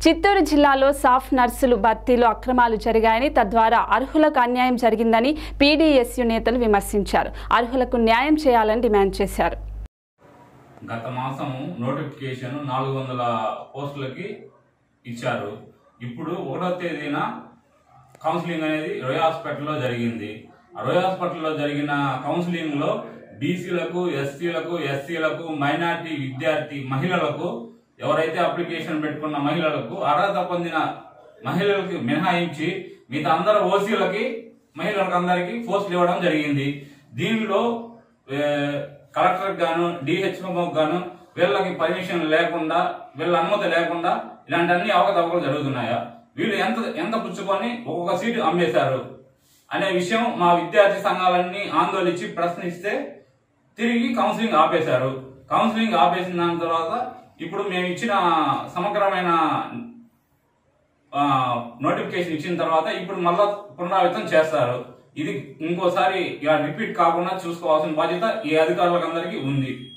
చిత్తూరు జిల్లాలో సాఫ్ నర్సులు భర్తీలో అక్రమాలు జరిగాయని తద్వారా అర్హులకు అన్యాయం జరిగిందని పీడీఎస్యు నేతలు విమర్శించారు అర్హులకు న్యాయం చేయాలని డిమాండ్ చేశారు గత మాసం నోటిఫికేషన్ నాలుగు వందల పోస్టులకి ఇచ్చారు ఇప్పుడు ఒకటో తేదీన కౌన్సిలింగ్ అనేది రోయ్ హాస్పిటల్లో జరిగింది ఆ రోయ్ హాస్పిటల్లో జరిగిన కౌన్సిలింగ్ లో బీసీలకు ఎస్సీలకు ఎస్సీలకు మైనార్టీ విద్యార్థి మహిళలకు ఎవరైతే అప్లికేషన్ పెట్టుకున్న మహిళలకు అర్హత పొందిన మహిళలకు మినహాయించి మిగతా అందరు ఓసీలకి మహిళలకు అందరికి పోస్టులు ఇవ్వడం జరిగింది దీనిలో ఏ, కలెక్టర్ గాను డిహెచ్ఓ గాను వీళ్ళకి పర్మిషన్ లేకుండా వీళ్ళ అనుమతి లేకుండా ఇలాంటి అన్ని అవకతవకలు జరుగుతున్నాయా వీళ్ళు ఎంత ఎంత పుచ్చుకొని ఒక్కొక్క సీటు అమ్మేశారు అనే విషయం మా విద్యార్థి సంఘాలన్నీ ఆందోళించి ప్రశ్నిస్తే తిరిగి కౌన్సిలింగ్ ఆపేశారు కౌన్సిలింగ్ ఆపేసిన దాని తర్వాత ఇప్పుడు మేము ఇచ్చిన సమగ్రమైన ఆ, నోటిఫికేషన్ ఇచ్చిన తర్వాత ఇప్పుడు మళ్ళా పునరావృతం చేస్తారు ఇది ఇంకోసారి ఇలా రిపీట్ కాకుండా చూసుకోవాల్సిన బాధ్యత ఈ అధికారులకు అందరికీ ఉంది